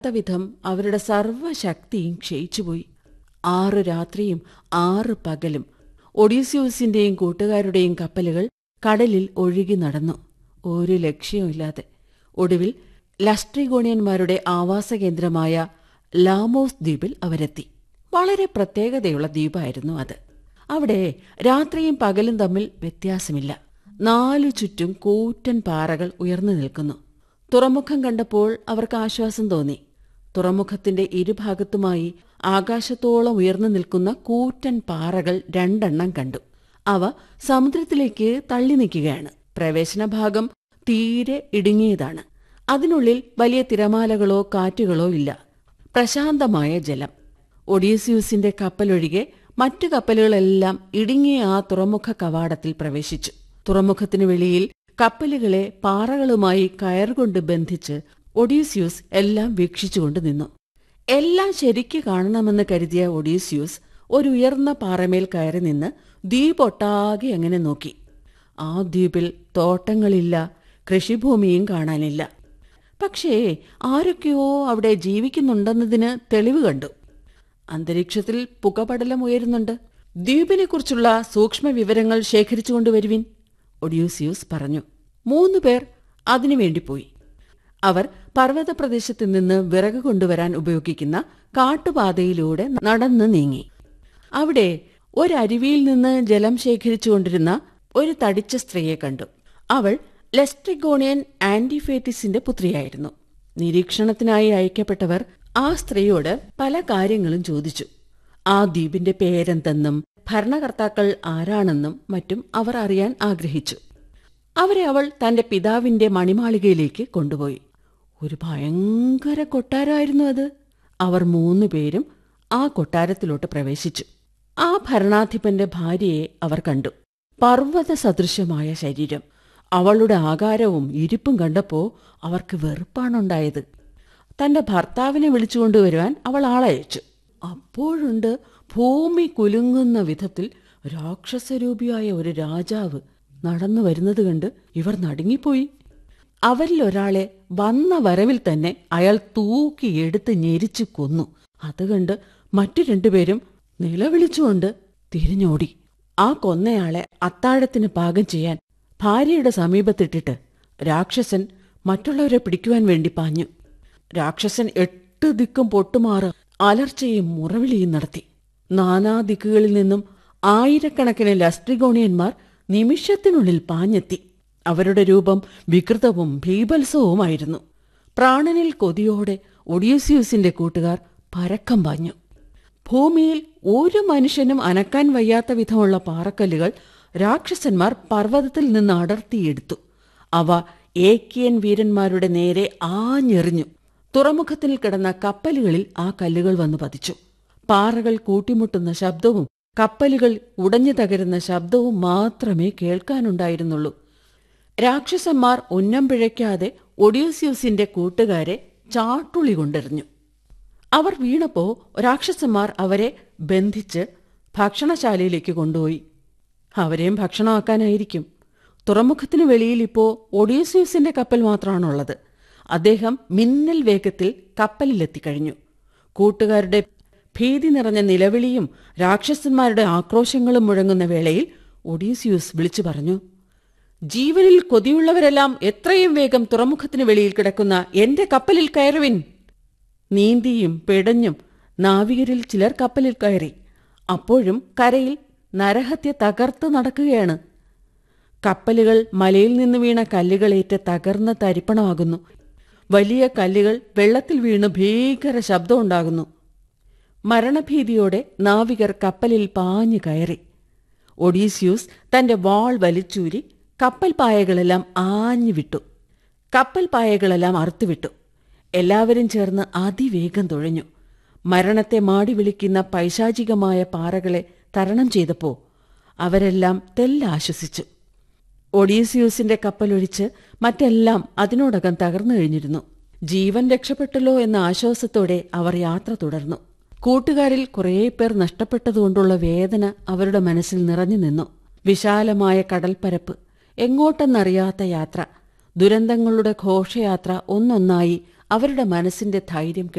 വിധം അവരുടെ സർവ്വശക്തിയും ക്ഷയിച്ചുപോയി ആറ് രാത്രിയും ആറ് പകലും ഒഡീസ്യൂസിന്റെയും കൂട്ടുകാരുടെയും കപ്പലുകൾ കടലിൽ ഒഴുകി നടന്നു ഒരു ലക്ഷ്യവുമില്ലാതെ ഒടുവിൽ ലസ്ട്രിഗോണിയന്മാരുടെ ആവാസകേന്ദ്രമായ ലാമോസ് ദ്വീപിൽ അവരെത്തി വളരെ പ്രത്യേകതയുള്ള ദ്വീപായിരുന്നു അത് അവിടെ രാത്രിയും പകലും തമ്മിൽ വ്യത്യാസമില്ല നാലു ചുറ്റും കൂറ്റൻ പാറകൾ ഉയർന്നു നിൽക്കുന്നു തുറമുഖം കണ്ടപ്പോൾ അവർക്ക് ആശ്വാസം തോന്നി തുറമുഖത്തിന്റെ ഇരുഭാഗത്തുമായി ആകാശത്തോളം ഉയർന്നു നിൽക്കുന്ന കൂറ്റൻ പാറകൾ രണ്ടെണ്ണം കണ്ടു അവ സമുദ്രത്തിലേക്ക് തള്ളി നിൽക്കുകയാണ് പ്രവേശന ഭാഗം തീരെ ഇടുങ്ങിയതാണ് അതിനുള്ളിൽ വലിയ തിരമാലകളോ കാറ്റുകളോ ഇല്ല പ്രശാന്തമായ ജലം ഒഡീസ്യൂസിന്റെ കപ്പലൊഴികെ മറ്റു കപ്പലുകളെല്ലാം ഇടുങ്ങിയ ആ തുറമുഖ കവാടത്തിൽ പ്രവേശിച്ചു തുറമുഖത്തിനു വെളിയിൽ കപ്പലുകളെ പാറകളുമായി കയറുകൊണ്ട് ബന്ധിച്ച് ഒഡീസ്യൂസ് എല്ലാം വീക്ഷിച്ചുകൊണ്ട് നിന്നു എല്ലാം ശരിക്കു കാണണമെന്ന് കരുതിയ ഒഡീസ്യൂസ് ഒരു ഉയർന്ന പാറമേൽ കയറി നിന്ന് ദ്വീപൊട്ടാകെ അങ്ങനെ നോക്കി ആ ദ്വീപിൽ തോട്ടങ്ങളില്ല കൃഷിഭൂമിയും കാണാനില്ല പക്ഷേ ആരൊക്കെയോ അവിടെ ജീവിക്കുന്നുണ്ടെന്നതിന് തെളിവ് കണ്ടു അന്തരീക്ഷത്തിൽ പുകപടലം ഉയരുന്നുണ്ട് ദ്വീപിനെക്കുറിച്ചുള്ള സൂക്ഷ്മ വിവരങ്ങൾ ശേഖരിച്ചുകൊണ്ടുവരുവിൻ ഒഡ്യൂസിയൂസ് പറഞ്ഞു മൂന്നു പേർ അതിനുവേണ്ടി പോയി അവർ പർവ്വത പ്രദേശത്ത് നിന്ന് വിറക് കൊണ്ടുവരാൻ ഉപയോഗിക്കുന്ന കാട്ടുപാതയിലൂടെ നടന്നു നീങ്ങി അവിടെ ഒരരുവിയിൽ നിന്ന് ജലം ശേഖരിച്ചുകൊണ്ടിരുന്ന ഒരു തടിച്ച സ്ത്രീയെ കണ്ടു അവൾ ലെസ്ട്രിഗോണിയൻ ആന്റിഫേറ്റിസിന്റെ പുത്രിയായിരുന്നു നിരീക്ഷണത്തിനായി അയക്കപ്പെട്ടവർ ആ സ്ത്രീയോട് പല കാര്യങ്ങളും ചോദിച്ചു ആ ദ്വീപിന്റെ പേരെന്തെന്നും ഭരണകർത്താക്കൾ ആരാണെന്നും മറ്റും അവർ അറിയാൻ ആഗ്രഹിച്ചു അവരെ അവൾ തന്റെ പിതാവിന്റെ മണിമാളികയിലേക്ക് കൊണ്ടുപോയി ഒരു ഭയങ്കര കൊട്ടാരമായിരുന്നു അത് അവർ മൂന്നു പേരും ആ കൊട്ടാരത്തിലോട്ട് പ്രവേശിച്ചു ആ ഭരണാധിപന്റെ ഭാര്യയെ അവർ കണ്ടു പർവ്വത സദൃശമായ ശരീരം അവളുടെ ആകാരവും ഇരിപ്പും കണ്ടപ്പോ അവർക്ക് വെറുപ്പാണുണ്ടായത് തന്റെ ഭർത്താവിനെ വിളിച്ചുകൊണ്ടുവരുവാൻ അവൾ ആളയച്ചു അപ്പോഴുണ്ട് ഭൂമി കുലുങ്ങുന്ന വിധത്തിൽ രാക്ഷസരൂപിയായ ഒരു രാജാവ് നടന്നു വരുന്നത് കണ്ട് ഇവർ നടുങ്ങിപ്പോയി അവരിൽ ഒരാളെ വന്ന വരവിൽ തന്നെ അയാൾ തൂക്കിയെടുത്ത് ഞെരിച്ചു കൊന്നു അത് കണ്ട് മറ്റു രണ്ടുപേരും നിലവിളിച്ചുകൊണ്ട് തിരിഞ്ഞോടി ആ കൊന്നയാളെ അത്താഴത്തിന് പാകം ചെയ്യാൻ ഭാര്യയുടെ സമീപത്തിട്ടിട്ട് രാക്ഷസൻ മറ്റുള്ളവരെ പിടിക്കുവാൻ വേണ്ടി പാഞ്ഞു രാക്ഷസൻ എട്ട് ദിക്കും പൊട്ടുമാറ് അലർച്ചയും മുറവിളിയും നടത്തി നാനാ ദിക്കുകളിൽ നിന്നും ആയിരക്കണക്കിന് ലസ്ട്രിഗോണിയന്മാർ നിമിഷത്തിനുള്ളിൽ പാഞ്ഞെത്തി അവരുടെ രൂപം വികൃതവും ഭീപത്സവുമായിരുന്നു പ്രാണനിൽ കൊതിയോടെ ഒഡീസിയൂസിന്റെ കൂട്ടുകാർ പരക്കം പാഞ്ഞു ഭൂമിയിൽ ഒരു മനുഷ്യനും അനക്കാൻ വയ്യാത്ത വിധമുള്ള പാറക്കല്ലുകൾ രാക്ഷസന്മാർ പർവ്വതത്തിൽ നിന്ന് അടർത്തിയെടുത്തു അവ ഏക്കിയൻ വീരന്മാരുടെ നേരെ ആഞ്ഞെറിഞ്ഞു തുറമുഖത്തിൽ കിടന്ന കപ്പലുകളിൽ ആ കല്ലുകൾ വന്നു പതിച്ചു പാറകൾ കൂട്ടിമുട്ടുന്ന ശബ്ദവും കപ്പലുകൾ ഉടഞ്ഞു തകരുന്ന ശബ്ദവും മാത്രമേ കേൾക്കാനുണ്ടായിരുന്നുള്ളൂ രാക്ഷസന്മാർ ഉന്നം പിഴയ്ക്കാതെ ഒഡീസ്യൂസിന്റെ കൂട്ടുകാരെ ചാട്ടുളി കൊണ്ടെറിഞ്ഞു അവർ വീണപ്പോ രാക്ഷസന്മാർ അവരെ ബന്ധിച്ച് ഭക്ഷണശാലയിലേക്ക് കൊണ്ടുപോയി അവരെയും ഭക്ഷണമാക്കാനായിരിക്കും തുറമുഖത്തിനു വെളിയിൽ ഇപ്പോ ഒഡീസ്യൂസിന്റെ കപ്പൽ മാത്രമാണുള്ളത് അദ്ദേഹം മിന്നൽ വേഗത്തിൽ കപ്പലിലെത്തിക്കഴിഞ്ഞു കൂട്ടുകാരുടെ ഭീതി നിറഞ്ഞ നിലവിളിയും രാക്ഷസന്മാരുടെ ആക്രോശങ്ങളും മുഴങ്ങുന്ന വേളയിൽ ഒഡീസ്യൂസ് വിളിച്ചു പറഞ്ഞു ജീവനിൽ കൊതിയുള്ളവരെല്ലാം എത്രയും വേഗം തുറമുഖത്തിനു വെളിയിൽ കിടക്കുന്ന എന്റെ കപ്പലിൽ കയറുവിൻ നീന്തിയും പിടഞ്ഞും നാവികരിൽ ചിലർ കപ്പലിൽ കയറി അപ്പോഴും കരയിൽ നരഹത്യ തകർത്ത് നടക്കുകയാണ് കപ്പലുകൾ മലയിൽ നിന്ന് വീണ കല്ലുകളേറ്റ് തകർന്ന് തരിപ്പണമാകുന്നു വലിയ കല്ലുകൾ വെള്ളത്തിൽ വീണ് ഭീകര ശബ്ദമുണ്ടാകുന്നു മരണഭീതിയോടെ നാവികർ കപ്പലിൽ പാഞ്ഞു കയറി ഒഡീസ്യൂസ് തന്റെ വാൾ വലിച്ചൂരി കപ്പൽ പായകളെല്ലാം ആഞ്ഞു വിട്ടു കപ്പൽ പായകളെല്ലാം അറുത്തുവിട്ടു എല്ലാവരും ചേർന്ന് അതിവേഗം തുഴഞ്ഞു മരണത്തെ മാടി വിളിക്കുന്ന പൈശാചികമായ പാറകളെ തരണം ചെയ്തപ്പോ അവരെല്ലാം തെല്ലാശ്വസിച്ചു ഒഡീസിയൂസിന്റെ കപ്പലൊഴിച്ച് മറ്റെല്ലാം അതിനോടകം തകർന്നു കഴിഞ്ഞിരുന്നു ജീവൻ രക്ഷപ്പെട്ടല്ലോ എന്ന ആശ്വാസത്തോടെ അവർ യാത്ര തുടർന്നു കൂട്ടുകാരിൽ കുറേ പേർ നഷ്ടപ്പെട്ടതുകൊണ്ടുള്ള വേദന അവരുടെ മനസ്സിൽ നിറഞ്ഞു നിന്നു വിശാലമായ കടൽപ്പരപ്പ് എങ്ങോട്ടെന്നറിയാത്ത യാത്ര ദുരന്തങ്ങളുടെ ഘോഷയാത്ര ഒന്നൊന്നായി അവരുടെ മനസ്സിന്റെ ധൈര്യം